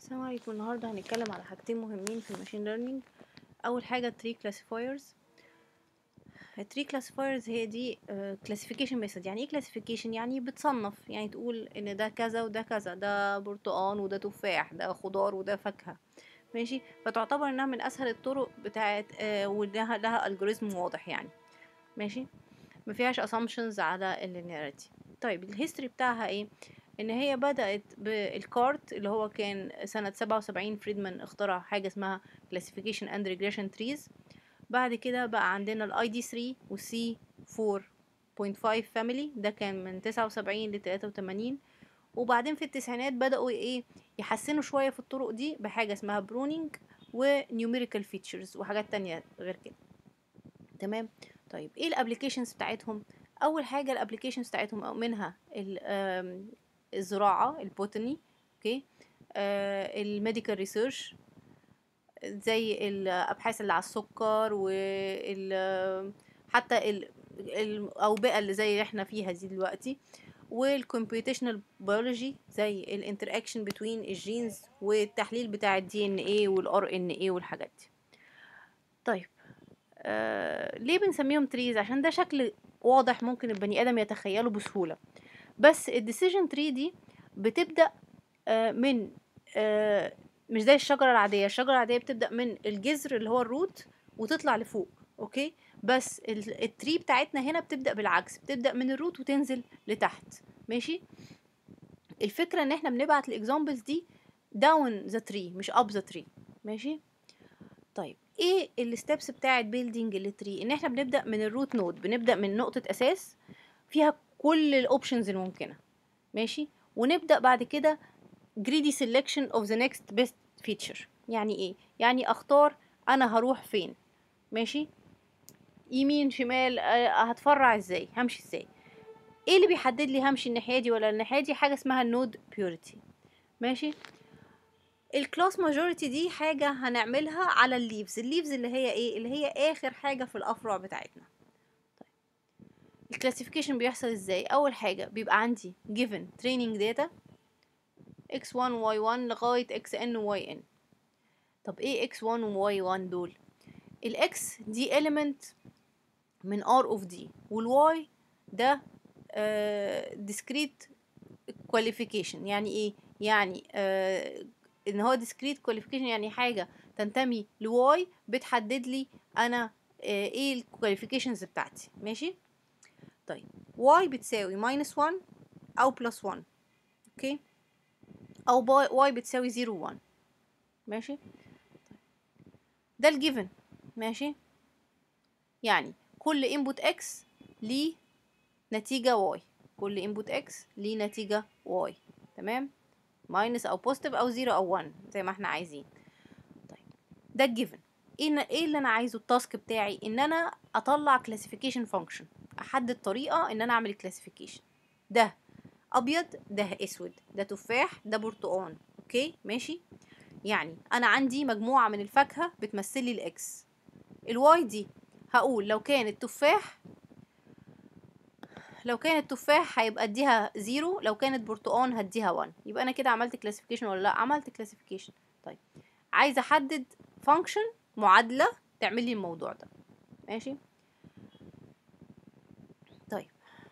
السلام عليكم النهارده هنتكلم على حاجتين مهمين في الماشين ليرنينج اول حاجه التري كلاسيفايرز التري كلاسيفايرز هي دي كلاسيفيكيشن ميثود يعني ايه كلاسيفيكيشن يعني بتصنف يعني تقول ان ده كذا وده كذا ده برتقان وده تفاح ده خضار وده فاكهه ماشي فتعتبر انها من اسهل الطرق بتاعت آه ولها لها الجوريزم واضح يعني ماشي ما فيهاش assumptions على اللينياريتي طيب الهيستوري بتاعها ايه ان هي بدأت بالكارت اللي هو كان سنة سبعة وسبعين فريدمان اخترع حاجة اسمها classification and regression trees بعد كده بقى عندنا الاي دي 3 والسي 4.5 فاميلي ده كان من تسعة وسبعين لتلاتة وتمانين وبعدين في التسعينات بدأوا ايه يحسنوا شوية في الطرق دي بحاجة اسمها برونينج ونيوميريكال فيتشرز وحاجات تانية غير كده تمام طيب ايه الابليكيشنز بتاعتهم اول حاجه الابليكيشنز بتاعتهم منها الزراعه البوتني اوكي آه الميديكال ريسيرش زي الابحاث اللي على السكر وال حتى ال الاوبئه اللي زي اللي احنا فيها دي دلوقتي والكمبيوتيشنال بيولوجي زي الانتراكشن بين الجينز والتحليل بتاع الدي ان ايه والار ان ايه والحاجات دي طيب آه ليه بنسميهم تريز عشان ده شكل واضح ممكن البني ادم يتخيله بسهوله بس الديسيجن تري دي بتبدا آه من آه مش زي الشجره العاديه الشجره العاديه بتبدا من الجذر اللي هو الروت وتطلع لفوق اوكي بس التري بتاعتنا هنا بتبدا بالعكس بتبدا من الروت وتنزل لتحت ماشي الفكره ان احنا بنبعت الاكزامبلز دي داون ذا تري مش اب ذا تري ماشي طيب ايه الستبس بتاعت بيلدينج التري ان احنا بنبدا من الروت نود بنبدا من نقطه اساس فيها كل الاوبشنز الممكنه ماشي ونبدا بعد كده greedy selection of the next best feature يعني ايه يعني اختار انا هروح فين ماشي يمين شمال أه هتفرع ازاي همشي ازاي ايه اللي بيحدد لي همشي الناحيه دي ولا الناحيه دي حاجه اسمها النود بيوريتي ماشي الكلاس ماجوريتي دي حاجة هنعملها على الليفز الليفز اللي هي ايه اللي هي اخر حاجة في الافرع بتاعتنا طيب الكلاسيفيكيشن بيحصل ازاي اول حاجة بيبقى عندي given training data x1 y1 لغاية xn و yn طب ايه x1 و y1 دول الاكس دي element من r of d والy ده uh, discrete qualification يعني ايه يعني uh, ان هو discrete qualification يعني حاجة تنتمي لواي بتحدد لي انا ايه الكواليفيكيشنز بتاعتي ماشي طيب y بتساوي minus 1 او plus 1 اوكي او y بتساوي 0 1 ماشي ده الجيفن ماشي يعني كل input x ليه نتيجة y كل input x ليه نتيجة y تمام ماينس او بوزيتيف او زيرو او 1 زي ما احنا عايزين طيب ده الجيفن ايه ايه اللي انا عايزه التاسك بتاعي ان انا اطلع كلاسيفيكيشن فانكشن احدد طريقه ان انا اعمل كلاسيفيكيشن ده ابيض ده اسود ده تفاح ده برتقان اوكي ماشي يعني انا عندي مجموعه من الفاكهه بتمثل لي الاكس الواي دي هقول لو كانت تفاح لو كانت تفاح هيبقى اديها زيرو لو كانت برتقان هديها 1 يبقى انا كده عملت كلاسيفيكيشن ولا لا عملت كلاسيفيكيشن طيب عايزه احدد فانكشن معادله تعمل لي الموضوع ده ماشي طيب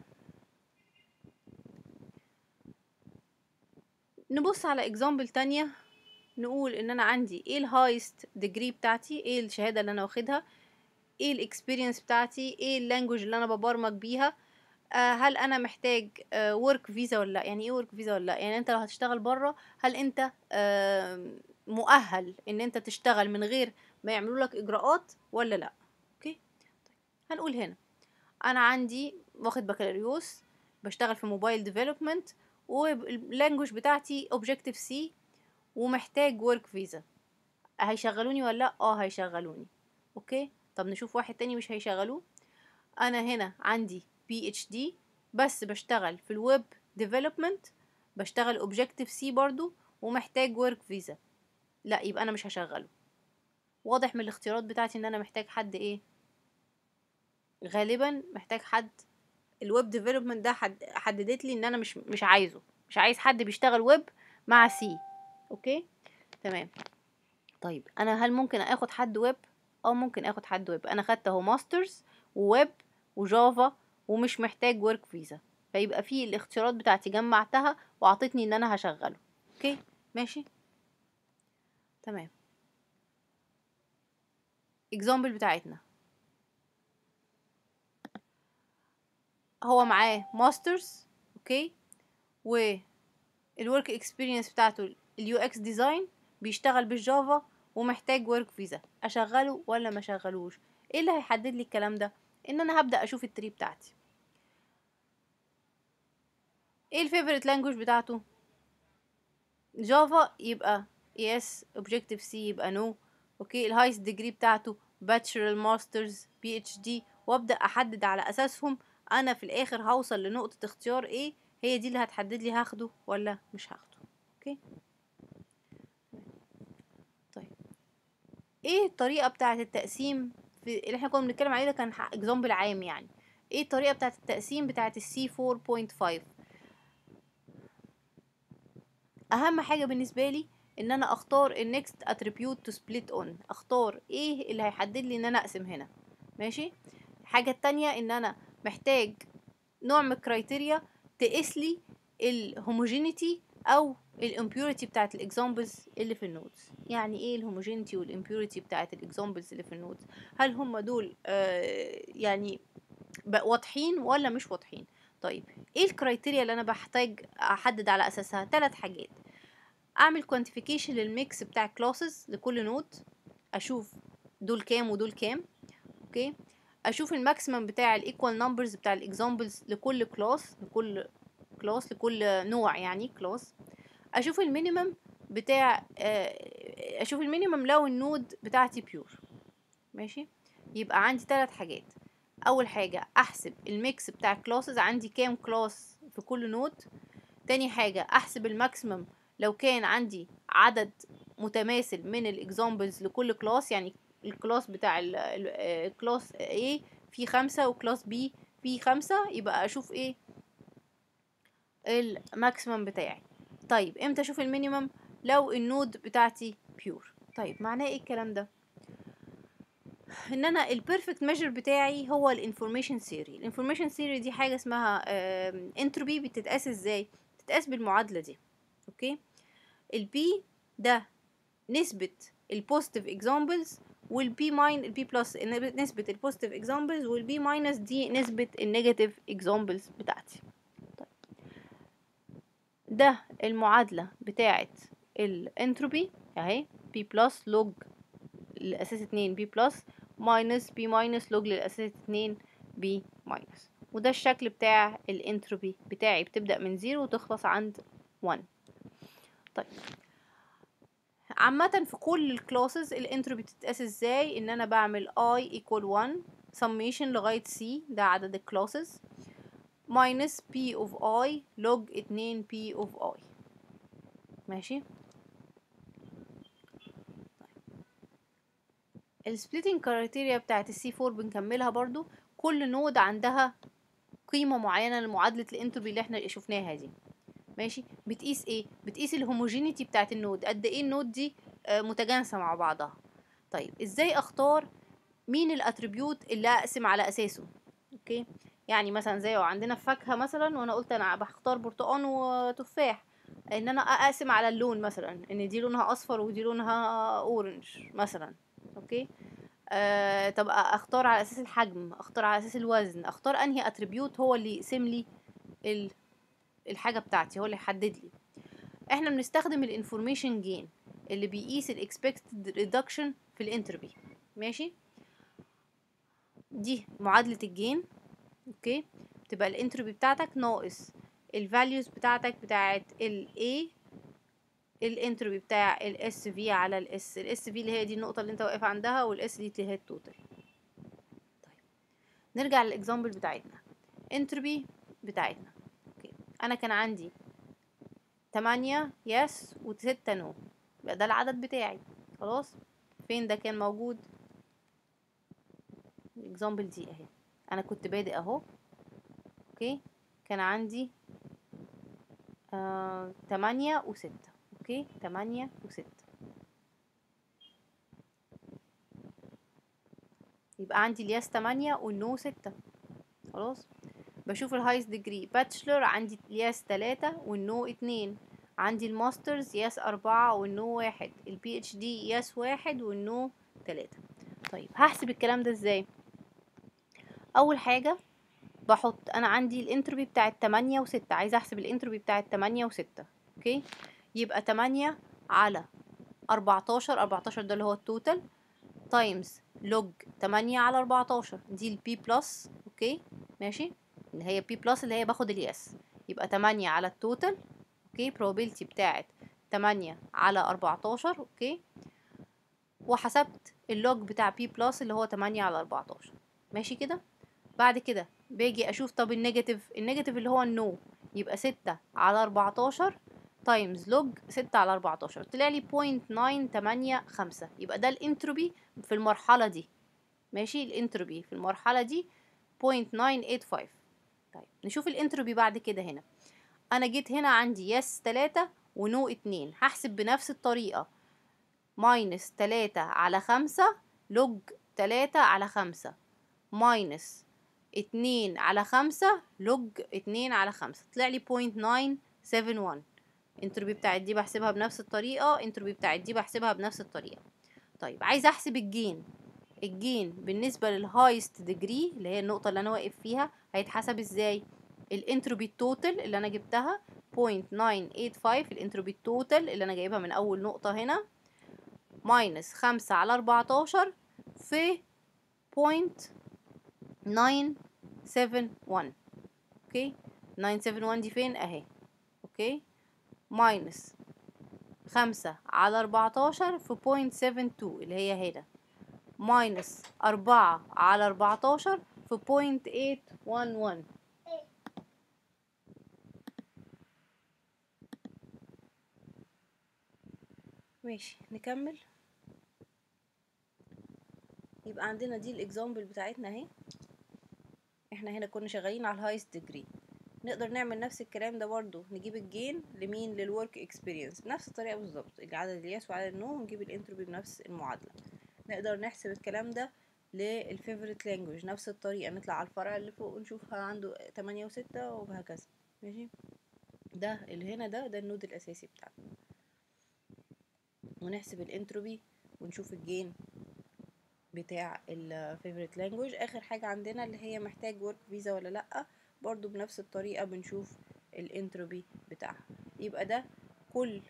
نبص على اكزامبل تانية نقول ان انا عندي ايه الهايست ديجري بتاعتي ايه الشهاده اللي انا واخدها ايه الاكسبيرينس بتاعتي ايه اللانجوج اللي انا ببرمج بيها هل انا محتاج ورك فيزا ولا لا يعني ايه ورك فيزا ولا لا يعني انت لو هتشتغل بره هل انت مؤهل ان انت تشتغل من غير ما يعملوا لك اجراءات ولا لا اوكي طيب هنقول هنا انا عندي واخد بكالوريوس بشتغل في موبايل ديفلوبمنت واللانجوج بتاعتي اوبجكتيف سي ومحتاج ورك فيزا هيشغلوني ولا لا اه هيشغلوني اوكي طب نشوف واحد تاني مش هيشغلوه انا هنا عندي بي اتش دي بس بشتغل في الويب ديفلوبمنت بشتغل اوبجكتيف سي برضو ومحتاج ورك فيزا لا يبقى انا مش هشغله واضح من الاختيارات بتاعتي ان انا محتاج حد ايه غالبا محتاج حد الويب ديفلوبمنت ده حد حددت لي ان انا مش مش عايزه مش عايز حد بيشتغل ويب مع سي اوكي تمام طيب انا هل ممكن اخد حد ويب اه ممكن اخد حد ويب انا خدت اهو ماسترز وويب وجافا ومش محتاج ورك فيزا فيبقى في الاختيارات بتاعتي جمعتها وعطتني ان انا هشغله اوكي ماشي تمام اكزامبل بتاعتنا هو معاه ماسترز اوكي والورك اكسبيرينس بتاعته اليو اكس ديزاين بيشتغل بالجافا ومحتاج ورك فيزا اشغله ولا ما اشغلوش ايه اللي هيحدد لي الكلام ده ان انا هبدا اشوف التري بتاعتي ايه الفيفوريت لانجوج بتاعته جافا يبقى يس اوبجكتيف سي يبقى نو اوكي الهايست ديجري بتاعته باتشلر ماسترز بي اتش دي وابدا احدد على اساسهم انا في الاخر هوصل لنقطه اختيار ايه هي دي اللي هتحدد لي هاخده ولا مش هاخده اوكي طيب ايه الطريقه بتاعه التقسيم في اللي احنا كنا بنتكلم عليه ده كان اكزامبل عام يعني ايه الطريقه بتاعه التقسيم بتاعه السي 4.5 اهم حاجه بالنسبه لي ان انا اختار النكست اتريبيوت تو سبليت اون اختار ايه اللي هيحدد لي ان انا اقسم هنا ماشي الحاجه التانية ان انا محتاج نوع من الكرايتيريا تقيس لي الهوموجينيتي او الامبيوريتي بتاعت الاكزامبلز اللي في النودز يعني ايه الهوموجينيتي والامبيوريتي بتاعت الاكزامبلز اللي في النودز هل هم دول آه يعني واضحين ولا مش واضحين طيب ايه الكرايتيريا اللي انا بحتاج احدد على اساسها ثلاث حاجات اعمل كوانتيفيكيشن للميكس بتاع كلاسز لكل نود اشوف دول كام ودول كام اوكي اشوف الماكسيمم بتاع الايكوال نمبرز بتاع الاكزامبلز لكل كلاس لكل كلاس لكل نوع يعني كلاس اشوف المينيمم بتاع اشوف المينيمم لو النود بتاعتي بيور ماشي يبقى عندي ثلاث حاجات اول حاجه احسب الميكس بتاع كلاسز عندي كام كلاس في كل نود تاني حاجه احسب الماكسيمم لو كان عندي عدد متماثل من الاكزامبلز لكل كلاس يعني الكلاس بتاع الكلاس A فيه خمسة وكلاس B فيه خمسة يبقى اشوف ايه الماكسيمم بتاعي طيب امتى اشوف المينيمم لو النود بتاعتي بيور طيب معناه ايه الكلام ده ان انا البيرفكت ميجر بتاعي هو الانفورميشن ثيوري الانفورميشن ثيوري دي حاجه اسمها انتروبي بتتقاس ازاي بتتقاس بالمعادله دي اوكي البي ده نسبه البوزيتيف اكزامبلز والبي ماين البي بلس نسبه البوزيتيف اكزامبلز والبي ماينس دي نسبه النيجاتيف اكزامبلز بتاعتي طيب. ده المعادله بتاعه الانتروبي اهي بي بلس لوج الاساس اتنين بي بلس ماينس بي ماينس لوج للاساس اتنين بي ماينس وده الشكل بتاع الانتروبي بتاعي بتبدأ من زيرو وتخلص عند 1 طيب عامة في كل الكلاسز الانتروبي بتتقاس ازاي ان انا بعمل i equal 1 summation لغاية c ده عدد الكلاسز minus p of i log 2 p of i ماشي السبليتنج كرايتيريا بتاعت السي 4 بنكملها برضو كل نود عندها قيمة معينة لمعادلة الانتروبي اللي احنا شفناها دي ماشي بتقيس ايه بتقيس الهوموجينيتي بتاعت النود قد ايه النود دي آه متجانسة مع بعضها طيب ازاي اختار مين الاتريبيوت اللي اقسم على اساسه اوكي يعني مثلا زي عندنا فاكهة مثلا وانا قلت انا بختار برتقان وتفاح ان انا اقسم على اللون مثلا ان دي لونها اصفر ودي لونها اورنج مثلا اوكي آه طب اختار على اساس الحجم اختار على اساس الوزن اختار انهي اتريبيوت هو اللي يقسم لي ال... الحاجه بتاعتي هو اللي يحدد لي احنا بنستخدم الانفورميشن جين اللي بيقيس الاكسبكتد ريدكشن في الانتروبي ماشي دي معادله الجين اوكي تبقى الانتروبي بتاعتك ناقص الفاليوز بتاعتك بتاعت ال A الانتروبي بتاع الاس في على الاس الاس في اللي هي دي النقطة اللي انت واقف عندها والاس دي اللي هي التوتال طيب نرجع للاكزامبل بتاعتنا انتروبي بتاعتنا اوكي انا كان عندي تمانية يس وستة نو يبقى ده العدد بتاعي خلاص فين ده كان موجود الاكزامبل دي اهي انا كنت بادئ اهو اوكي كان عندي آه تمانية وستة اوكي تمانية وستة يبقى عندي الياس تمانية والنو ستة خلاص بشوف الهايست ديجري باتشلر عندي الياس تلاتة والنو اتنين عندي الماسترز ياس أربعة والنو واحد البي اتش دي ياس واحد والنو تلاتة طيب هحسب الكلام ده ازاي أول حاجة بحط أنا عندي الانتروبي بتاعت تمانية وستة عايزة أحسب الانتروبي بتاعت تمانية وستة اوكي يبقى تمانية على أربعتاشر أربعتاشر ده اللي هو التوتال تايمز لوج تمانية على أربعتاشر دي البي بلس اوكي ماشي اللي هي بي بلس اللي هي باخد الياس يبقى تمانية على التوتال اوكي probability بتاعت تمانية على أربعتاشر اوكي وحسبت اللوج بتاع بي بلس اللي هو تمانية على أربعتاشر ماشي كده بعد كده باجي اشوف طب النيجاتيف النيجاتيف اللي هو النو يبقى ستة على أربعتاشر تايمز لوج ستة على أربعتاشر طلع لي بوينت ناين تمانية خمسة يبقى ده الانتروبي في المرحلة دي ماشي الانتروبي في المرحلة دي بوينت ناين ايت فايف طيب نشوف الانتروبي بعد كده هنا انا جيت هنا عندي يس تلاتة ونو اتنين هحسب بنفس الطريقة ماينس تلاتة على خمسة لوج تلاتة على خمسة ماينس اتنين على خمسة لوج اتنين على خمسة طلع لي بوينت ناين سفن وان انتروبي بتاعت دي بحسبها بنفس الطريقة انتروبي بتاعت دي بحسبها بنفس الطريقة طيب عايزة احسب الجين الجين بالنسبة للهايست ديجري اللي هي النقطة اللي انا واقف فيها هيتحسب ازاي الانتروبي التوتال اللي انا جبتها 0.985 الانتروبي التوتال اللي انا جايبها من اول نقطة هنا ماينس خمسة على اربعتاشر في بوينت ناين سفن ون اوكي ناين سفن ون دي فين اهي اوكي ماينس خمسة على اربعتاشر في بوينت سفن تو اللي هي هنا ماينس أربعة على أربعتاشر في بوينت ايت ون ون ماشي نكمل يبقى عندنا دي الاكزامبل بتاعتنا اهي احنا هنا كنا شغالين على الهايست ديجري نقدر نعمل نفس الكلام ده برضو نجيب الجين لمين للورك اكسبيرينس بنفس الطريقه بالظبط عدد الياس وعدد النو ونجيب الانتروبي بنفس المعادله نقدر نحسب الكلام ده للفيفوريت لانجوج نفس الطريقه نطلع على الفرع اللي فوق ونشوف عنده تمانية وستة وهكذا ماشي ده اللي هنا ده ده النود الاساسي بتاعنا ونحسب الانتروبي ونشوف الجين بتاع الفيفوريت لانجوج اخر حاجه عندنا اللي هي محتاج ورك فيزا ولا لا برضو بنفس الطريقه بنشوف الانتروبي بتاعها يبقى ده كل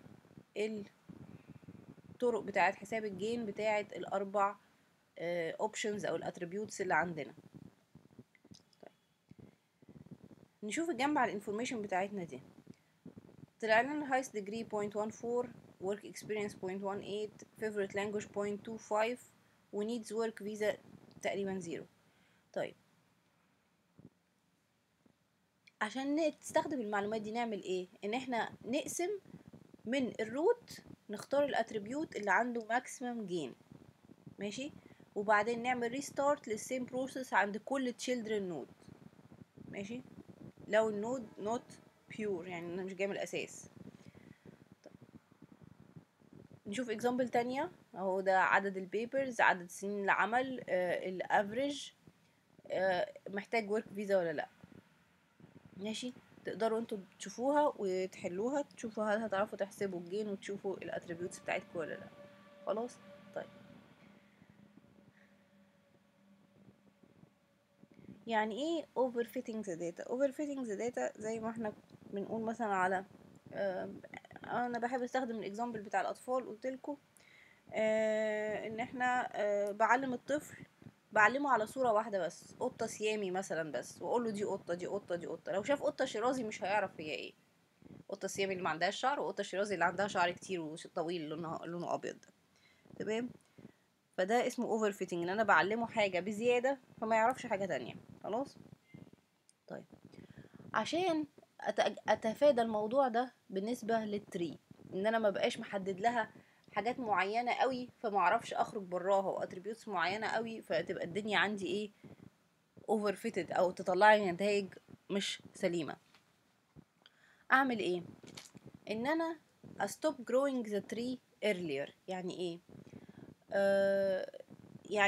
الطرق بتاعه حساب الجين بتاعه الاربع اوبشنز او الاتريبيوتس اللي عندنا طيب. نشوف الجنب على الانفورميشن بتاعتنا دي طلع لنا الهايست ديجري 0.14 work experience 0.18 favorite language 0.25 و needs work visa تقريبا زيرو طيب عشان نستخدم المعلومات دي نعمل ايه ان احنا نقسم من الروت نختار الاتريبيوت اللي عنده ماكسيمم جين ماشي وبعدين نعمل ريستارت للسيم بروسيس عند كل تشيلدرن نود ماشي لو النود نوت بيور يعني انا مش جاي من الاساس نشوف اكزامبل تانية اهو ده عدد البيبرز عدد سنين العمل آه الافريج آه محتاج ورك فيزا ولا لا ماشي تقدروا انتوا تشوفوها وتحلوها تشوفوا هل هتعرفوا تحسبوا الجين وتشوفوا الاتريبيوتس بتاعتكم ولا لا خلاص طيب يعني ايه over fitting the data over fitting the data زي ما احنا بنقول مثلا على آه انا بحب استخدم الاكزامبل بتاع الاطفال قلت لكم آه ان احنا آه بعلم الطفل بعلمه على صوره واحده بس قطه سيامي مثلا بس واقول له دي قطه دي قطه دي قطه لو شاف قطه شيرازي مش هيعرف هي ايه قطه سيامي اللي ما عندهاش شعر وقطه شيرازي اللي عندها شعر كتير وطويل لونه لونه ابيض ده تمام فده اسمه اوفر فيتنج ان انا بعلمه حاجه بزياده فما يعرفش حاجه تانية خلاص طيب عشان اتفادى الموضوع ده بالنسبه للتري ان انا ما بقاش محدد لها حاجات معينه قوي فما اعرفش اخرج براها واتريبيوتس معينه قوي فتبقى الدنيا عندي ايه اوفر فيتد او تطلع لي نتائج مش سليمه اعمل ايه ان انا استوب جروينج ذا تري earlier يعني ايه آه يعني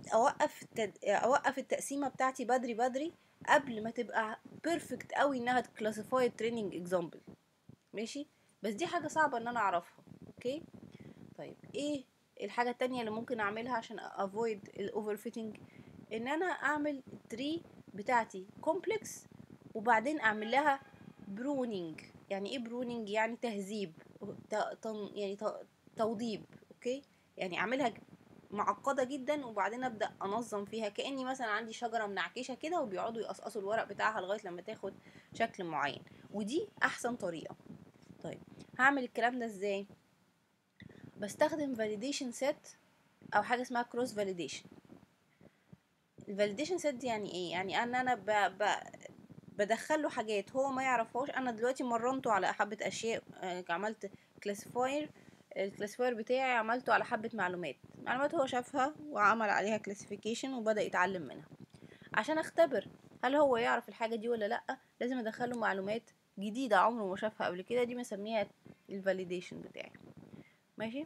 اوقف التد... اوقف التقسيمه بتاعتي بدري بدري قبل ما تبقى بيرفكت قوي انها تكلاسيفاي تريننج اكزامبل ماشي بس دي حاجه صعبه ان انا اعرفها اوكي طيب ايه الحاجه التانية اللي ممكن اعملها عشان افويد الاوفر فيتنج ان انا اعمل تري بتاعتي كومبلكس وبعدين اعمل لها برونينج يعني ايه برونينج يعني تهذيب يعني توضيب اوكي يعني اعملها معقدة جدا وبعدين ابدأ انظم فيها كأني مثلا عندي شجرة منعكشة كده وبيقعدوا يقصقصوا الورق بتاعها لغاية لما تاخد شكل معين ودي احسن طريقة طيب هعمل الكلام ده ازاي بستخدم validation set او حاجة اسمها cross validation الفاليديشن set دي يعني ايه يعني ان انا ب... ب... بدخله حاجات هو ما يعرفهاش انا دلوقتي مرنته على حبة اشياء آه، عملت كلاسيفاير الكلاسيفاير بتاعي عملته على حبة معلومات معلومات هو شافها وعمل عليها كلاسيفيكيشن وبدأ يتعلم منها عشان اختبر هل هو يعرف الحاجة دي ولا لأ لازم ادخله معلومات جديدة عمره ما شافها قبل كده دي بسميها الفاليديشن بتاعي ماشي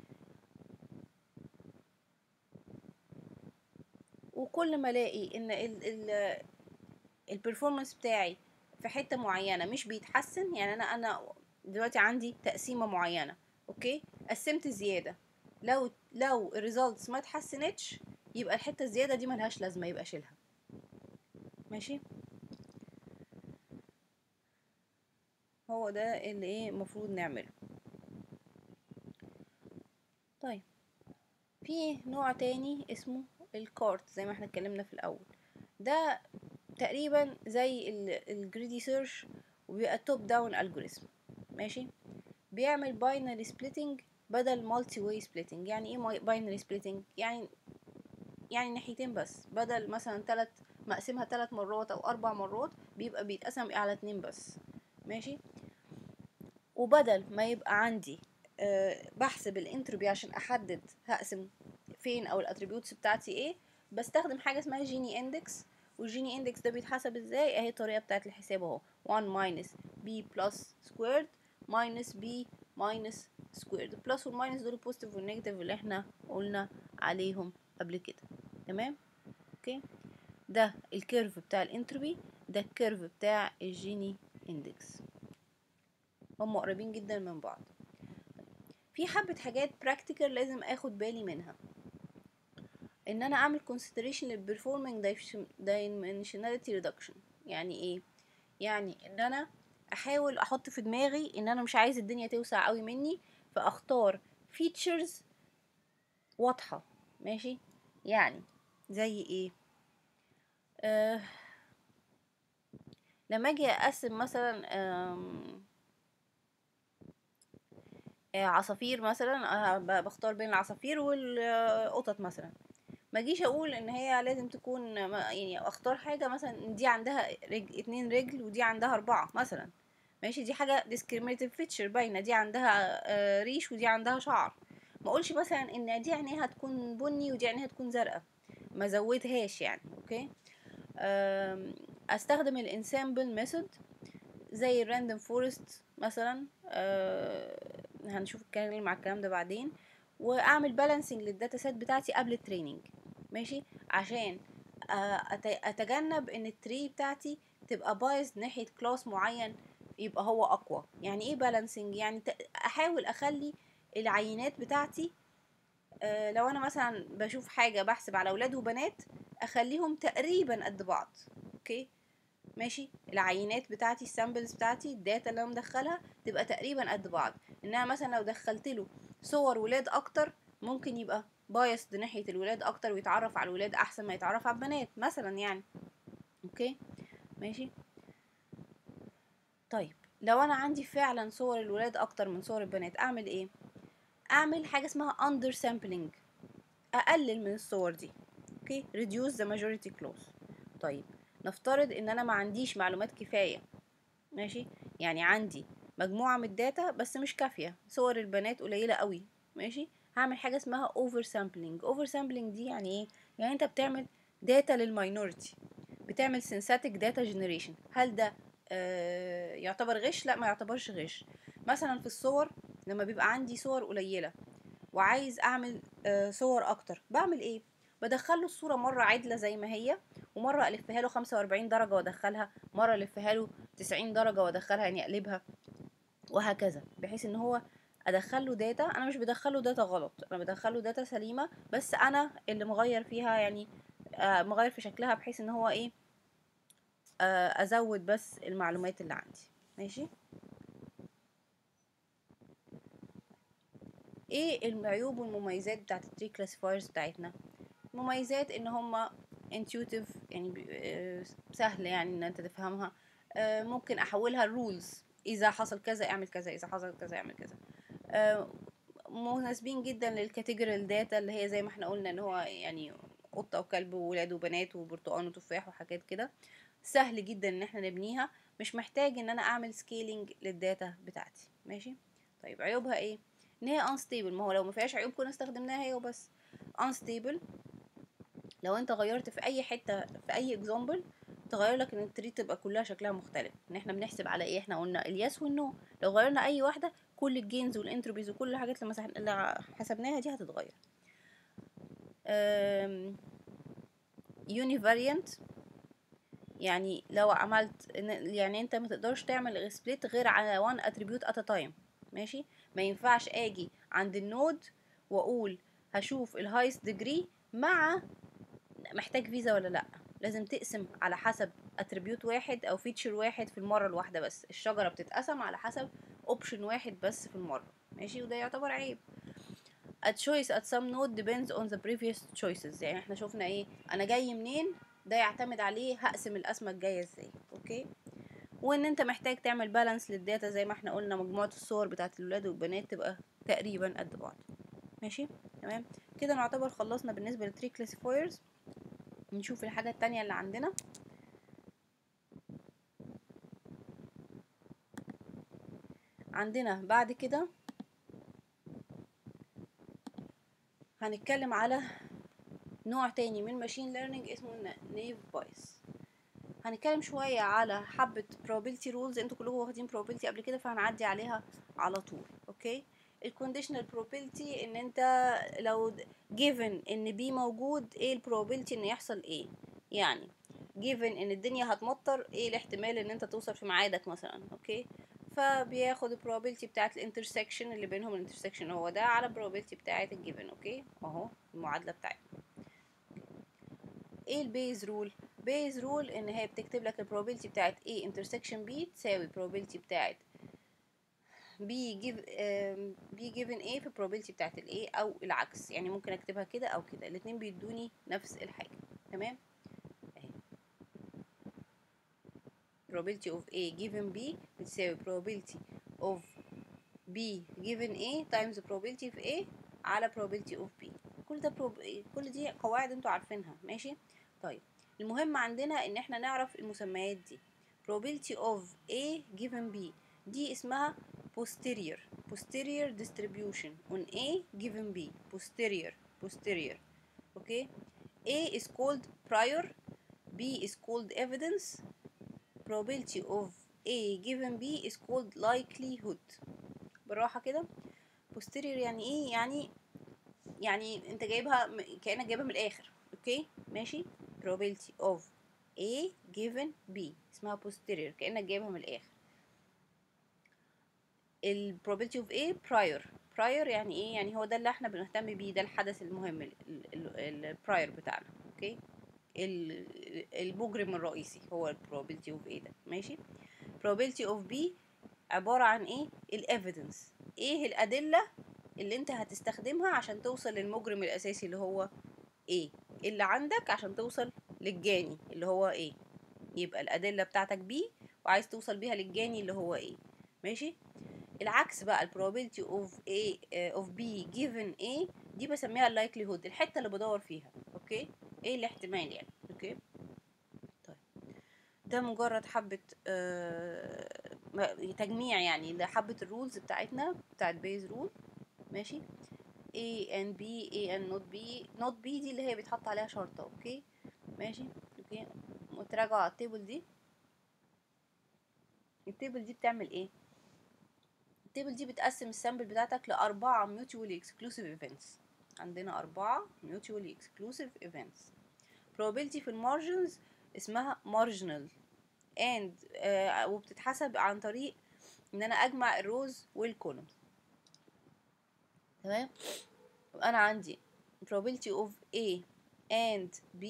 وكل ما الاقي ان ال ال البرفورمانس بتاعي في حته معينه مش بيتحسن يعني انا انا دلوقتي عندي تقسيمه معينه اوكي قسمت زياده لو لو الريزلتس ما اتحسنتش يبقى الحته الزياده دي ملهاش لازمه يبقى شيلها ماشي هو ده اللي ايه المفروض نعمله طيب في نوع تاني اسمه الكارت زي ما احنا اتكلمنا في الاول ده تقريبا زي الجريدي سيرش وبيبقى توب داون الجوريزم ماشي بيعمل باينري سبليتنج بدل مالتي واي سبليتنج يعني ايه باينري سبليتنج يعني يعني ناحيتين بس بدل مثلا تلات مقسمها تلات مرات او اربع مرات بيبقى بيتقسم على اتنين بس ماشي وبدل ما يبقى عندي أه بحسب الانتروبي عشان احدد هقسم فين او الاتريبيوتس بتاعتي ايه بستخدم حاجه اسمها جيني اندكس والجيني اندكس ده بيتحسب ازاي اهي الطريقه بتاعت الحساب اهو 1 minus b plus squared minus b minus squared البلس والماينس دول البوزيتيف والنيجاتيف اللي احنا قلنا عليهم قبل كده تمام اوكي ده الكيرف بتاع الانتروبي ده الكيرف بتاع الجيني اندكس هم قريبين جدا من بعض في حبة حاجات براكتيكال لازم اخد بالي منها ان انا اعمل consideration للperforming dimensionality reduction يعني ايه يعني ان انا احاول احط في دماغي ان انا مش عايز الدنيا توسع قوي مني فاختار features واضحة ماشي يعني زي ايه آه لما اجي اقسم مثلا آه عصافير مثلا آه، بختار بين العصافير والقطط مثلا ما اجيش اقول ان هي لازم تكون يعني اختار حاجه مثلا دي عندها رجل اتنين رجل ودي عندها اربعه مثلا ماشي دي حاجه discriminative feature باينه دي عندها آه، ريش ودي عندها شعر ما اقولش مثلا ان دي عينيها تكون بني ودي عينيها تكون زرقاء ما زودهاش يعني اوكي استخدم الانسامبل ميثود زي الراندوم فورست مثلا أه هنشوف الكلام مع الكلام ده بعدين واعمل بالانسنج للداتا سيت بتاعتي قبل التريننج ماشي عشان آه، اتجنب ان التري بتاعتي تبقى بايظ ناحيه كلاس معين يبقى هو اقوى يعني ايه بالانسنج يعني احاول اخلي العينات بتاعتي آه، لو انا مثلا بشوف حاجه بحسب على اولاد وبنات اخليهم تقريبا قد بعض اوكي ماشي العينات بتاعتي السامبلز بتاعتي الداتا اللي انا مدخلها تبقى تقريبا قد بعض انها مثلا لو دخلت له صور ولاد اكتر ممكن يبقى بايس ناحيه الولاد اكتر ويتعرف على الولاد احسن ما يتعرف على البنات مثلا يعني اوكي ماشي طيب لو انا عندي فعلا صور الولاد اكتر من صور البنات اعمل ايه اعمل حاجه اسمها under sampling اقلل من الصور دي اوكي reduce the majority clause طيب نفترض ان انا ما عنديش معلومات كفايه ماشي يعني عندي مجموعه من الداتا بس مش كافيه صور البنات قليله قوي ماشي هعمل حاجه اسمها اوفر سامبلينج اوفر سامبلينج دي يعني ايه يعني انت بتعمل داتا للماينورتي بتعمل سينثيتك داتا جنريشن هل ده آه يعتبر غش لا ما يعتبرش غش مثلا في الصور لما بيبقى عندي صور قليله وعايز اعمل آه صور اكتر بعمل ايه بدخله الصوره مره عدله زي ما هي ومره الفها له 45 درجه وادخلها مره الفها له 90 درجه وادخلها يعني اقلبها وهكذا بحيث ان هو ادخله داتا انا مش بدخله داتا غلط انا بدخله داتا سليمه بس انا اللي مغير فيها يعني آه مغير في شكلها بحيث ان هو ايه آه ازود بس المعلومات اللي عندي ماشي ايه العيوب والمميزات بتاعت التري كلاسيفايرز بتاعتنا مميزات ان هما intuitive يعني آه سهل يعني ان انت تفهمها آه ممكن احولها رولز اذا حصل كذا اعمل كذا اذا حصل كذا اعمل كذا آه مناسبين جدا للكاتيجورال داتا اللي هي زي ما احنا قلنا ان هو يعني قطه وكلب وولاد وبنات وبرتقال وتفاح وحاجات كده سهل جدا ان احنا نبنيها مش محتاج ان انا اعمل سكيلينج للداتا بتاعتي ماشي طيب عيوبها ايه ان هي unstable ما هو لو ما فيهاش عيوب كنا استخدمناها هي وبس unstable لو انت غيرت في اي حته في اي اكزامبل تغير لك ان التري تبقى كلها شكلها مختلف ان احنا بنحسب على ايه احنا قلنا اليس والنو لو غيرنا اي واحده كل الجينز والانتروبيز وكل الحاجات اللي, مسح... اللي حسبناها دي هتتغير يونيفاريانت يعني لو عملت يعني انت ما تقدرش تعمل سبليت غير على وان اتريبيوت ات تايم ماشي ما ينفعش اجي عند النود واقول هشوف الهايست ديجري مع محتاج فيزا ولا لا لازم تقسم على حسب اتريبيوت واحد او فيتشر واحد في المره الواحده بس الشجره بتتقسم على حسب اوبشن واحد بس في المره ماشي وده يعتبر عيب a choice at some node depends on the previous choices يعني احنا شفنا ايه انا جاي منين ده يعتمد عليه هقسم القسمه الجايه ازاي اوكي وان انت محتاج تعمل بالانس للداتا زي ما احنا قلنا مجموعه الصور بتاعت الولاد والبنات تبقى تقريبا قد بعض ماشي تمام كده نعتبر خلصنا بالنسبه للتري كلاسيفايرز نشوف الحاجه التانية اللي عندنا عندنا بعد كده هنتكلم على نوع تاني من ماشين ليرنينج اسمه نيف بايس هنتكلم شوية على حبة probability rules انتوا كلكم واخدين probability قبل كده فهنعدي عليها على طول اوكي الكونديشنال probability ان انت لو given ان بي موجود ايه البروبابيلتي ان يحصل ايه يعني given ان الدنيا هتمطر ايه الاحتمال ان انت توصل في ميعادك مثلا اوكي فبياخد البروبابيلتي بتاعت الانترسكشن اللي بينهم الانترسكشن هو ده على البروبابيلتي بتاعت الجيفن اوكي اهو المعادله بتاعتنا ايه البيز رول بيز رول ان هي بتكتب لك البروبابيلتي بتاعت A انترسكشن B تساوي البروبابيلتي بتاعت B give uh, B given A في البروبابيلتي بتاعت ال A او العكس يعني ممكن اكتبها كده او كده الاتنين بيدوني نفس الحاجه تمام اهي probability of A given B بتساوي probability of B given A times probability of A على probability of B كل ده prob... كل دي قواعد انتوا عارفينها ماشي طيب المهم عندنا ان احنا نعرف المسميات دي probability of A given B دي اسمها posterior posterior distribution on A given B posterior posterior okay A is called prior B is called evidence probability of A given B is called likelihood بالراحة كده posterior يعني ايه يعني يعني انت جايبها كأنك جايبها من الاخر اوكي ماشي probability of A given B اسمها posterior كأنك جايبها من الآخر ال probability of A prior prior يعني ايه يعني هو ده اللي احنا بنهتم بيه ده الحدث المهم ال prior بتاعنا اوكي المجرم الرئيسي هو ال probability of A ده ماشي probability of B عبارة عن ايه ال evidence ايه الأدلة اللي انت هتستخدمها عشان توصل للمجرم الأساسي اللي هو ايه اللي عندك عشان توصل للجاني اللي هو ايه يبقى الأدلة بتاعتك بي وعايز توصل بيها للجاني اللي هو ايه ماشي العكس بقى ال probability of A uh, of B given A دي بسميها ال likelihood الحتة اللي بدور فيها اوكي ايه الاحتمال يعني اوكي طيب ده مجرد حبة آه تجميع يعني لحبة الرولز بتاعتنا بتاعت بيز رول ماشي A and B A and not B not B دي اللي هي بيتحط عليها شرطة اوكي ماشي اوكي وتراجعوا على التيبل دي التيبل دي بتعمل ايه التيبل دي بتقسم السامبل بتاعتك لأربعة mutually exclusive events عندنا أربعة mutually exclusive events probability في المارجنز اسمها marginal and آه وبتتحسب عن طريق ان انا اجمع الروز والكولومز تمام يبقى انا عندي probability of A and B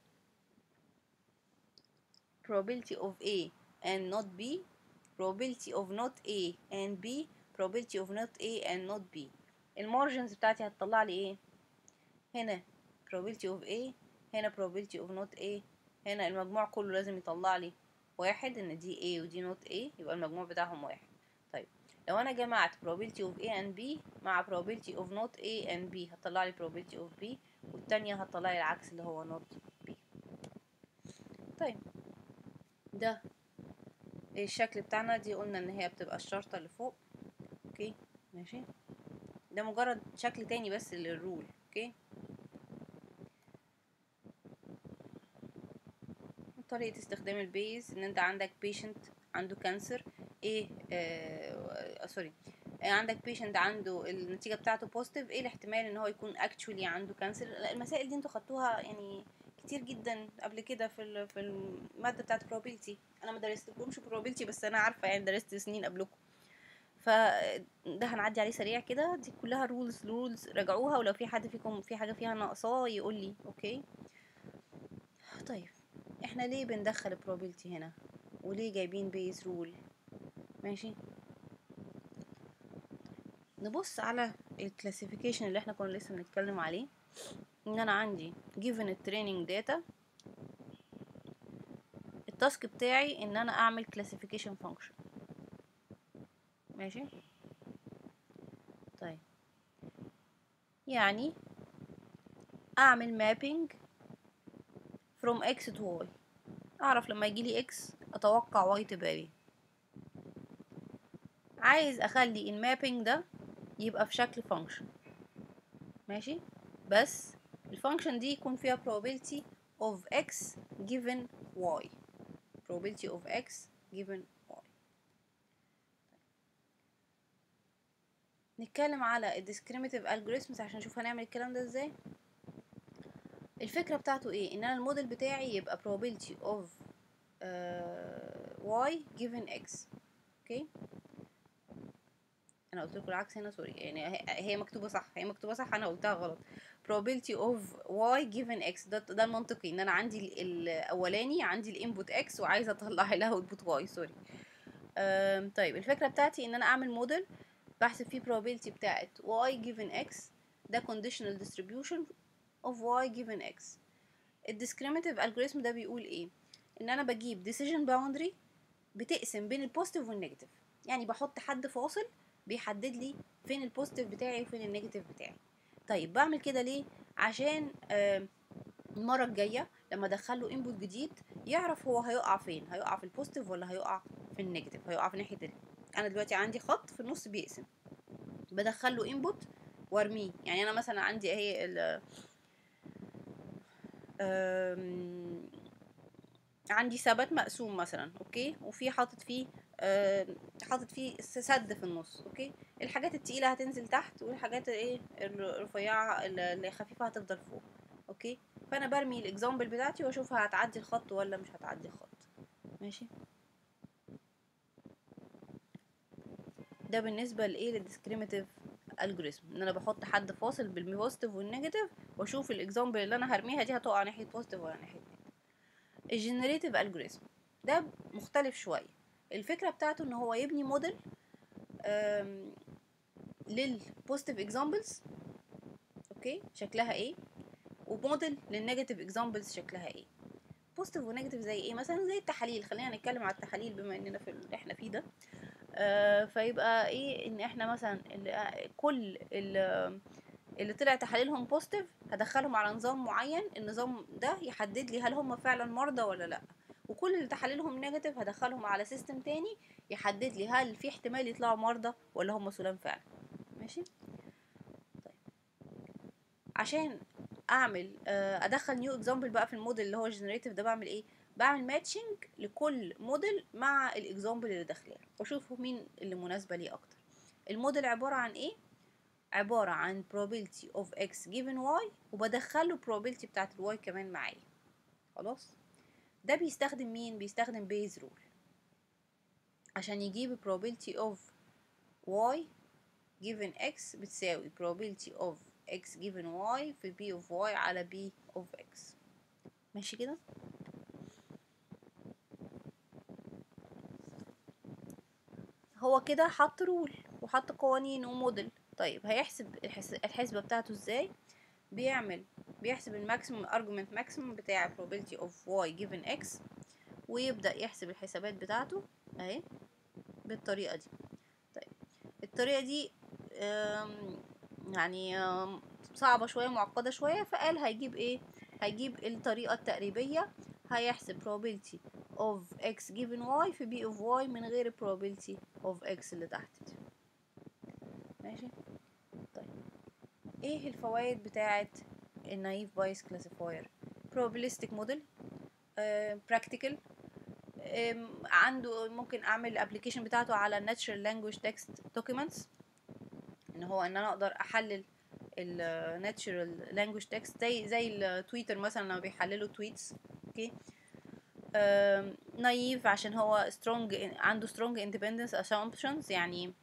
probability of A and not B probability of not A and B probability of not A and not B المارجنز بتاعتي هتطلع لي ايه هنا probability of A هنا probability of not A هنا المجموع كله لازم يطلع لي واحد ان دي A ودي not A يبقى المجموع بتاعهم واحد طيب لو انا جمعت probability of A and B مع probability of not A and B هتطلع لي probability of B والتانية هتطلع لي العكس اللي هو not B طيب ده الشكل بتاعنا دي قلنا ان هي بتبقى الشرطة اللي فوق اوكي ماشي ده مجرد شكل تاني بس للرول اوكي طريقة استخدام البيز ان انت عندك بيشنت عنده كانسر ايه آه سوري آه عندك بيشنت عنده النتيجة بتاعته بوزيتيف ايه الاحتمال ان هو يكون اكشولي عنده كانسر المسائل دي انتوا خدتوها يعني كتير جدا قبل كده في ال- في المادة بتاعت probability انا ما درستلكمش probability بس انا عارفة يعني درست سنين قبلكم فده هنعدي عليه سريع كده دي كلها رولز رولز راجعوها ولو في حد فيكم في حاجة فيها ناقصاه يقول لي اوكي طيب احنا ليه بندخل probability هنا وليه جايبين بيز رول ماشي نبص على الكلاسيفيكيشن اللي احنا كنا لسه بنتكلم عليه ان انا عندي given التريننج داتا التاسك بتاعي ان انا اعمل classification function ماشي طيب يعني اعمل mapping from x to y اعرف لما يجيلي x اتوقع y تبقى ايه عايز اخلي المابينج ده يبقى في شكل function ماشي بس الفانكشن دي يكون فيها probability of x given y probability of x given y نتكلم على ال discriminative algorithms عشان نشوف هنعمل الكلام ده ازاي الفكرة بتاعته ايه ان انا الموديل بتاعي يبقى probability of uh, y given x اوكي انا قلت لكم العكس هنا سوري يعني هي- هي مكتوبة صح هي مكتوبة صح انا قلتها غلط probability of y given x ده ده المنطقي ان انا عندي ال- الاولاني عندي الانبوت x وعايزه اطلع لها اوتبوت y سوري أم، طيب الفكره بتاعتي ان انا اعمل موديل بحسب فيه probability بتاعت y given x ده conditional distribution of y given x الديسكريميتيف algorithm ده بيقول ايه ان انا بجيب decision boundary بتقسم بين البوزيتيف والنيجاتيف يعني بحط حد فاصل بيحدد لي فين البوزيتيف بتاعي وفين النيجاتيف بتاعي طيب بعمل كده ليه عشان آم، المره الجايه لما ادخله انبوت جديد يعرف هو هيقع فين هيقع في البوزيتيف ولا هيقع في النيجاتيف هيقع في ناحيه ال... انا دلوقتي عندي خط في النص بيقسم بدخله انبوت وارميه يعني انا مثلا عندي اهي ال آم، عندي ثبت مقسوم مثلا اوكي وفي حاطط فيه آم، حاطط فيه سد في النص اوكي الحاجات التقيله هتنزل تحت والحاجات ايه الرفيعه اللي خفيفه هتفضل فوق اوكي فانا برمي الاكزامبل بتاعتي واشوفها هتعدي الخط ولا مش هتعدي الخط ماشي ده بالنسبه لايه للديسكريميتيف الجوريزم ان انا بحط حد فاصل بالبوزيتيف والنيجاتيف واشوف الاكزامبل اللي انا هرميها دي هتقع ناحيه بوزيتيف ولا ناحيه نيجاتيف الجنريتيف الجوريزم ده مختلف شويه الفكره بتاعته ان هو يبني موديل للبوزيتيف اكزامبلز اوكي شكلها ايه وموديل للنيجاتيف اكزامبلز شكلها ايه بوزيتيف ونيجاتيف زي ايه مثلا زي التحاليل خلينا نتكلم على التحاليل بما اننا في اللي احنا فيه ده آه فيبقى ايه ان احنا مثلا ال- كل ال- اللي طلع تحاليلهم بوزيتيف هدخلهم على نظام معين النظام ده يحدد لي هل هم فعلا مرضى ولا لا وكل اللي تحاليلهم نيجاتيف هدخلهم على سيستم تاني يحدد لي هل في احتمال يطلعوا مرضى ولا هم سلام فعلا ماشي طيب عشان اعمل آه، ادخل نيو اكزامبل بقى في الموديل اللي هو الجنريتيف ده بعمل ايه بعمل ماتشنج لكل موديل مع الاكزامبل اللي داخلاه واشوف مين اللي مناسبه ليه اكتر الموديل عباره عن ايه عبارة عن probability of x given y وبدخله probability بتاعت ال y كمان معايا خلاص ده بيستخدم مين بيستخدم بيز رول عشان يجيب probability of y given x بتساوي probability of x given y في b of y على b of x ماشي كده هو كده حط رول وحط قوانين وموديل طيب هيحسب الحس- الحسبة بتاعته ازاي بيعمل بيحسب الماكسيمم argument ماكسيمم بتاع probability of y given x ويبدأ يحسب الحسابات بتاعته اهي بالطريقة دي طيب الطريقة دي آم، يعني آم، صعبة شوية معقدة شوية فقال هيجيب ايه هيجيب الطريقة التقريبية هيحسب probability of x given y في b of y من غير probability of x اللي تحت دي ماشي طيب ايه الفوائد بتاعة النايف بايس كلاسيفاير probabilistic model آه، practical آم، عنده ممكن اعمل الابلكيشن بتاعته على natural language text documents ان هو ان انا اقدر احلل ال natural language text زي زي التويتر مثلا لما بيحللوا تويتس اوكي نايف عشان هو strong عنده strong independence assumptions يعني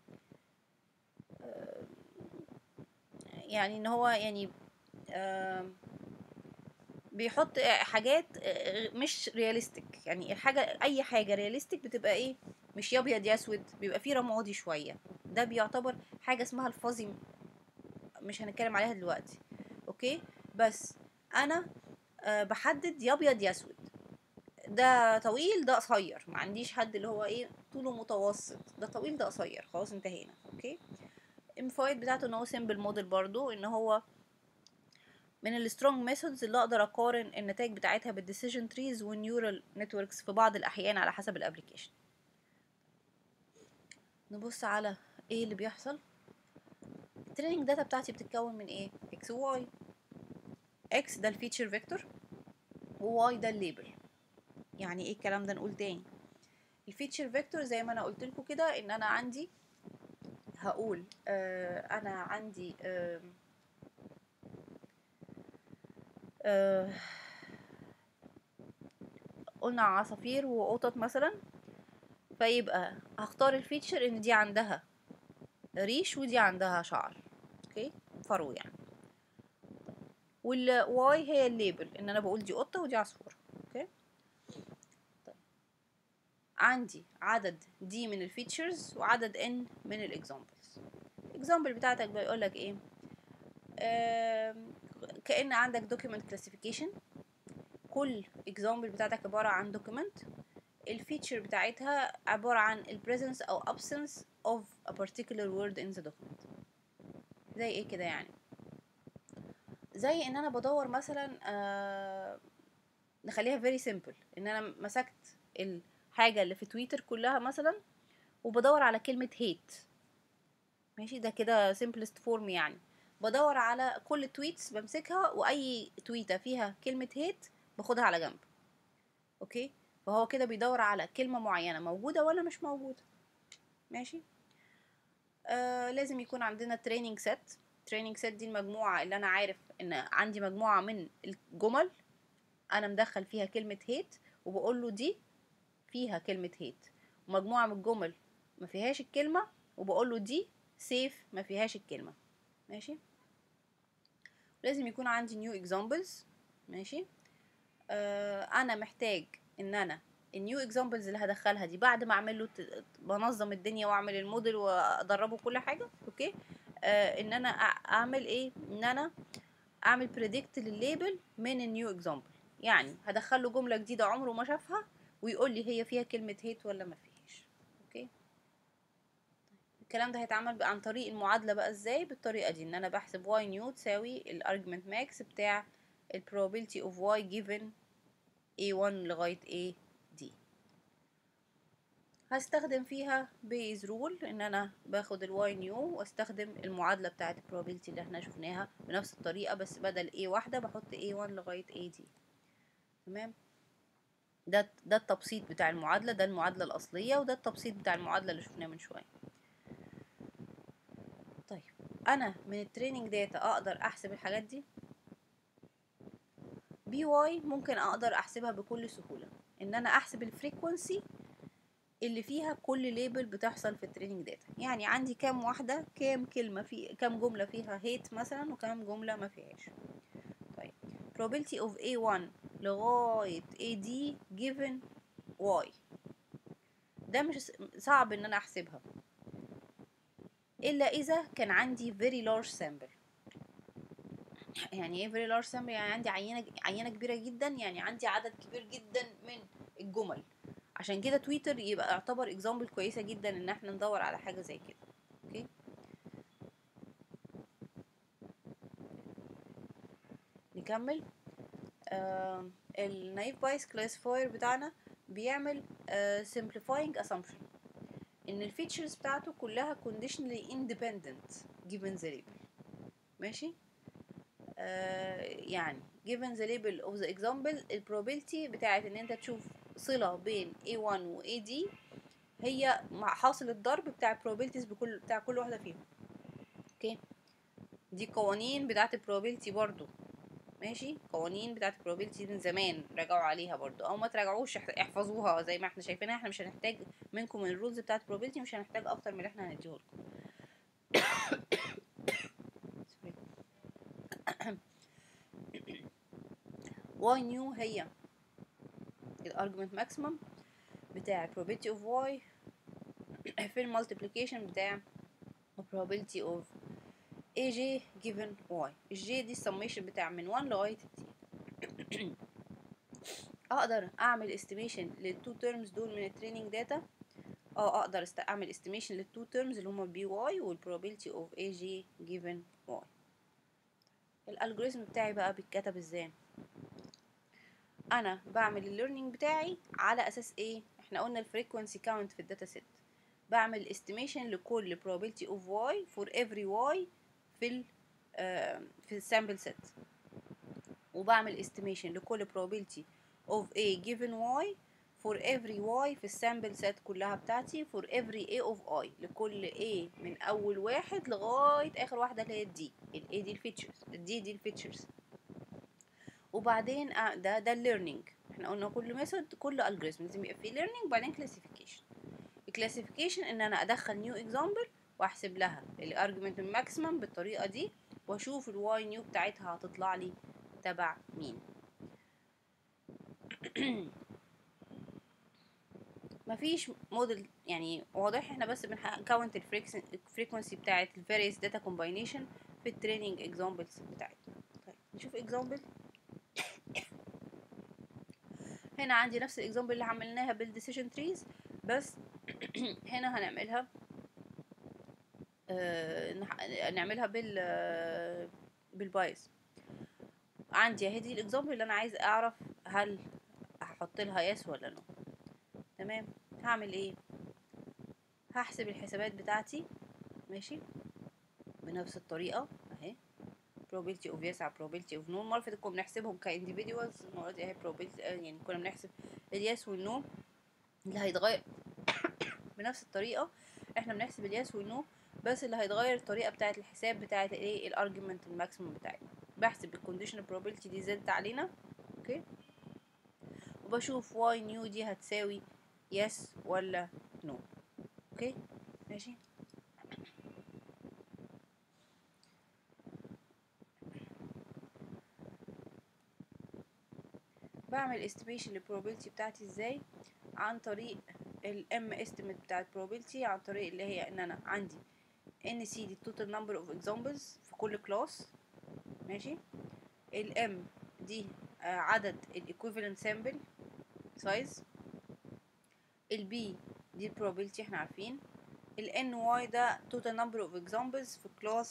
آم، يعني ان هو يعني آم، بيحط حاجات آه، مش رياليستيك يعني الحاجة أي حاجة رياليستيك بتبقى إيه مش يا أبيض يا أسود بيبقى فيه رمادي شوية ده بيعتبر حاجة اسمها الفuzzy مش هنتكلم عليها دلوقتي أوكي بس أنا آه، بحدد يا أبيض يا أسود ده طويل ده قصير ما عنديش حد اللي هو ايه طوله متوسط ده طويل ده قصير خلاص انتهينا اوكي الفوائد بتاعته ان هو سيمبل موديل برضو ان هو من السترونج ميثودز اللي اقدر اقارن النتائج بتاعتها بالديسيجن تريز والنيورال نتوركس في بعض الاحيان على حسب الابلكيشن نبص على ايه اللي بيحصل التريننج داتا بتاعتي بتتكون من ايه اكس وواي اكس ده الفيتشر فيكتور وواي ده الليبل يعني ايه الكلام ده نقول تاني الفيتشر فيكتور زي ما انا قلت لكم كده ان انا عندي هقول آه انا عندي آه آه قلنا عصافير وقطط مثلا فيبقى هختار الفيتشر ان دي عندها ريش ودي عندها شعر اوكي فرو يعني والواي هي الليبل ان انا بقول دي قطه ودي عصفوره اوكي طيب عندي عدد دي من الفيتشرز وعدد ان من الاكزامبلز الاكزامبل بتاعتك بيقول لك ايه آم، كأن عندك document classification كل example بتاعتك عبارة عن document الفيتشر بتاعتها عبارة عن ال presence أو absence of a particular word in the document زي ايه كده يعني زي ان انا بدور مثلا آه نخليها very simple ان انا مسكت الحاجة اللي في تويتر كلها مثلا وبدور على كلمة hate ماشي ده كده simplest form يعني بدور على كل تويتس بمسكها واي تويته فيها كلمه هيت باخدها على جنب اوكي فهو كده بيدور على كلمه معينه موجوده ولا مش موجوده ماشي آه لازم يكون عندنا تريننج سيت تريننج سيت دي المجموعه اللي انا عارف ان عندي مجموعه من الجمل انا مدخل فيها كلمه هيت وبقول له دي فيها كلمه هيت ومجموعه من الجمل ما فيهاش الكلمه وبقول له دي سيف ما فيهاش الكلمه ماشي لازم يكون عندي نيو اكزامبلز ماشي آه انا محتاج ان انا النيو اكزامبلز اللي هدخلها دي بعد ما اعمل له ت- بنظم الدنيا واعمل الموديل وادربه كل حاجه اوكي آه ان انا أع- اعمل ايه ان انا اعمل بريدكت للليبل من النيو اكزامبل يعني هدخل له جمله جديده عمره ما شافها ويقول لي هي فيها كلمه هيت ولا ما فيهاش اوكي الكلام ده هيتعمل بقى عن طريق المعادلة بقى ازاي بالطريقة دي ان انا بحسب y نيو تساوي الارجمنت ماكس بتاع ال probability of y given a1 لغاية a d هستخدم فيها بيز رول ان انا باخد ال y نيو واستخدم المعادلة بتاعة ال probability اللي احنا شفناها بنفس الطريقة بس بدل a واحدة بحط a1 لغاية a d تمام ده ده التبسيط بتاع المعادلة ده المعادلة الأصلية وده التبسيط بتاع المعادلة اللي شفناها من شوية طيب انا من التريننج داتا اقدر احسب الحاجات دي بي واي ممكن اقدر احسبها بكل سهوله ان انا احسب الفريكونسي اللي فيها كل ليبل بتحصل في التريننج داتا يعني عندي كام واحده كام كلمه في كام جمله فيها هيت مثلا وكام جمله ما فيهاش طيب probability of A1 لغايه AD given Y ده مش س- صعب ان انا احسبها الا اذا كان عندي very large sample يعني ايه very large sample يعني عندي عينه عينه كبيره جدا يعني عندي عدد كبير جدا من الجمل عشان كده تويتر يبقى يعتبر اكزامبل كويسه جدا ان احنا ندور على حاجه زي كده اوكي نكمل آه النايف بايس كلاسيفاير بتاعنا بيعمل آه simplifying assumption ان الفيتشرز بتاعته كلها conditionally independent given the label ماشي آه يعني given the label of the example ال probability بتاعت ان انت تشوف صلة بين A1 و AD هي مع حاصل الضرب بتاع probabilities بكل بتاع كل واحدة فيهم اوكي دي قوانين بتاعت probability برضو ماشي قوانين بتاعت probability من زمان راجعوا عليها برضو او ما تراجعوش اح- احفظوها زي ما احنا شايفينها احنا مش هنحتاج منكم الرولز بتاعت probability مش هنحتاج اكتر من اللي احنا هنديه لكم y new هي الارجمنت ماكسيمم بتاع probability of y في المالتيبليكيشن بتاع probability of aj given y الج دي السميشن بتاع من 1 لغايه t اقدر اعمل estimation للتو terms دول من التريننج داتا اه اقدر است- اعمل estimation للتو terms اللي هما بي واي والprobability of aj given y الالجوريزم بتاعي بقى بيتكتب ازاي انا بعمل الليرنينج بتاعي على اساس ايه احنا قلنا الفريكوانسي كاونت في الداتا سيت بعمل estimation لكل probability of y for every y في ال آه، في السامبل سيت وبعمل estimation لكل probability of a given y for every y في السامبل سيت كلها بتاعتي for every a of i لكل a من اول واحد لغايه اخر واحده اللي هي الدي ال a دي الفيتشرز الدي دي الفيتشرز وبعدين أ- ده ده الليرنينج احنا قلنا كل ميثود كل الجوريزم لازم يبقى فيه ليرنينج وبعدين كلاسيفيكيشن الكلاسيفيكيشن ان انا ادخل نيو اكزامبل واحسب لها الارجيومنت الماكسيمم بالطريقه دي واشوف الواي نيو بتاعتها هتطلع لي تبع مين مفيش موديل يعني واضح احنا بس بنكاونت الفريكونسي بتاعت الفاريوس داتا كومباينيشن في التريننج اكزامبلز بتاعتنا طيب نشوف اكزامبل هنا عندي نفس الاكزامبل اللي عملناها بالديسيجن تريز بس هنا هنعملها آه نح- نعملها بال آه، بالبايس عندي اهي دي الاكزامبل اللي انا عايز اعرف هل هحط لها يس ولا نو تمام هعمل ايه هحسب الحسابات بتاعتي ماشي بنفس الطريقه اهي probability of yes على probability of no المره اللي فاتت كنا بنحسبهم كانديفيدوالز المره دي اهي probability آه، يعني كنا بنحسب اليس والنو اللي هيتغير بنفس الطريقه احنا بنحسب اليس والنو بس اللي هيتغير الطريقه بتاعه الحساب بتاعه الايه الارجيومنت الماكسيمم بتاعتنا بحسب الكونديشنال probability دي زادت علينا اوكي وبشوف واي نيو دي هتساوي يس ولا نو اوكي ماشي بعمل estimation للprobability بتاعتي ازاي عن طريق ال M estimate بتاعت probability عن طريق اللي هي ان انا عندي NC دي total number of examples في كل class ماشي ال M دي آه، عدد ال equivalent sample size ال B دي ال probability احنا عارفين ال NY ده total number of examples في class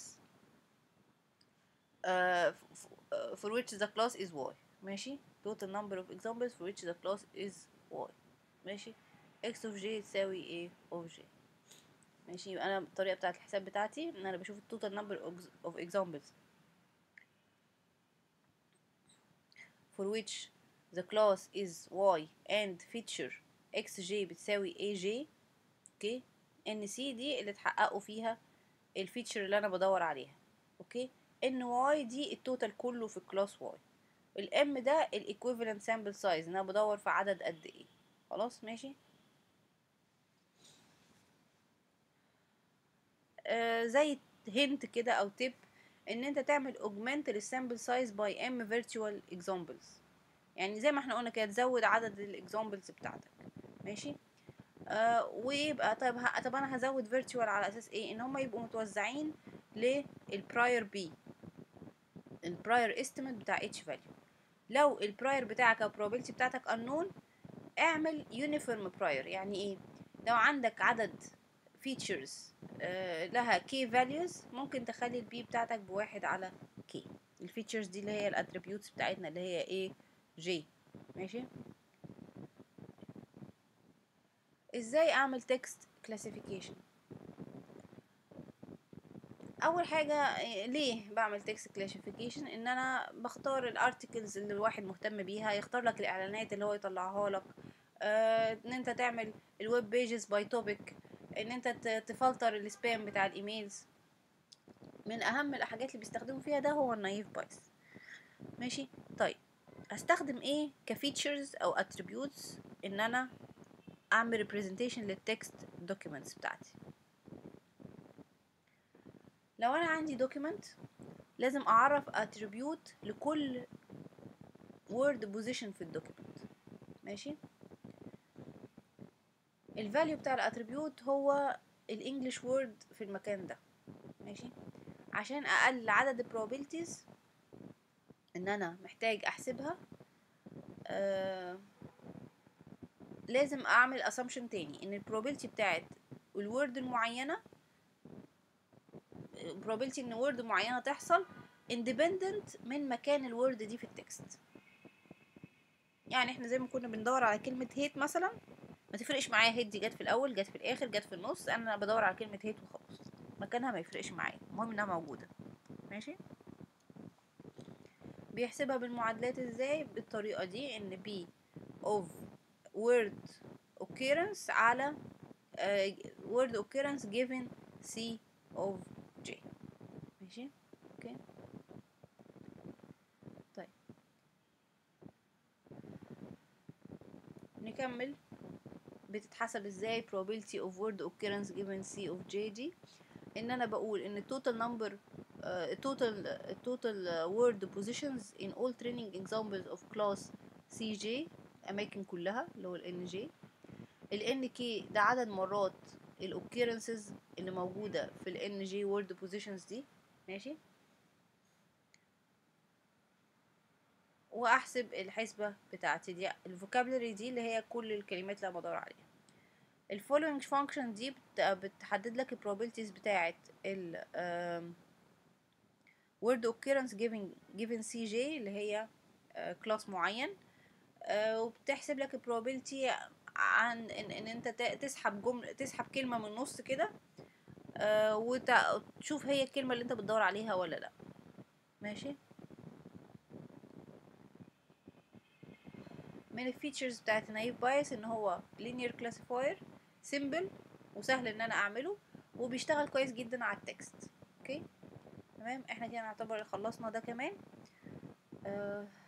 uh, for which the class is Y ماشي total number of examples for which the class is Y ماشي x of j تساوي a of j ماشي يبقى انا الطريقه بتاعه الحساب بتاعتي ان انا بشوف التوتال number of- of examples for which the class is y and feature xj بتساوي aj اوكي ان سي دي اللي اتحققوا فيها الفيتشر اللي انا بدور عليها اوكي ان واي دي التوتال كله في الكلاس واي الام ده الايكويفالنت سامبل سايز انا بدور في عدد قد ايه خلاص ماشي آه زي هنت كده او تip ان انت تعمل augment للسامبل سايز by m virtual examples يعني زي ما احنا قلنا كده تزود عدد الاكزامبلز بتاعتك ماشي آه ويبقى طب ه... طب انا هزود فيرتشوال على اساس ايه ان هم يبقوا متوزعين للبراير بي البراير استيميت بتاع اتش فاليو لو البراير بتاعك او probability بتاعتك unknown اعمل uniform prior يعني ايه لو عندك عدد features آه لها k values ممكن تخلي البي بتاعتك بواحد على k الفيتشرز دي اللي هي الاتريبيوتس بتاعتنا اللي هي ايه j ماشي ازاي اعمل تكست كلاسيفيكيشن اول حاجه ليه بعمل تكست كلاسيفيكيشن ان انا بختار الارتكلز اللي الواحد مهتم بيها يختار لك الاعلانات اللي هو يطلعها لك آه ان انت تعمل الويب بيجز باي توبيك ان انت تفلتر السبام بتاع الايميلز من اهم الحاجات اللي بيستخدموا فيها ده هو النايف بايس ماشي طيب هستخدم ايه كفيتشرز او اتريبيوتس ان انا اعمل representation للتكست documents بتاعتي لو انا عندي document لازم اعرف attribute لكل word position في الدوكيمنت ماشي الفاليو بتاع الاتريبيوت هو الانجليش وورد في المكان ده ماشي عشان اقلل عدد probabilities ان انا محتاج احسبها آه لازم اعمل assumption تاني ان البروبابيلتي بتاعت الوورد المعينه probability ان وورد معينه تحصل independent من مكان الوورد دي في التكست يعني احنا زي ما كنا بندور على كلمه هيت مثلا ما تفرقش معايا هيت دي جت في الاول جت في الاخر جت في النص انا بدور على كلمه هيت وخلاص مكانها ما يفرقش معايا المهم انها موجوده ماشي بيحسبها بالمعادلات ازاي بالطريقه دي ان b of word occurrence على uh, word occurrence given c of j ماشي اوكي طيب نكمل بتتحسب ازاي probability of word occurrence given c of j دي ان انا بقول ان total number uh, total total word positions in all training examples of class cj اماكن كلها اللي هو ال NJ ال NK ده عدد مرات ال occurrences اللي موجودة في ال NJ word positions دي ماشي واحسب الحسبة بتاعتي دي الفوكابلري دي اللي هي كل الكلمات اللي انا بدور عليها ال following function دي بتحدد لك ال probabilities بتاعت ال um, word occurrence given given CJ اللي هي كلاس uh, معين آه وبتحسب لك probability عن ان, إن انت تسحب جمله تسحب كلمه من النص كده آه وتشوف هي الكلمه اللي انت بتدور عليها ولا لا ماشي من الفيتشرز بتاعت نايف بايس ان هو linear classifier simple وسهل ان انا اعمله وبيشتغل كويس جدا على التكست اوكي تمام احنا كده نعتبر خلصنا ده كمان آه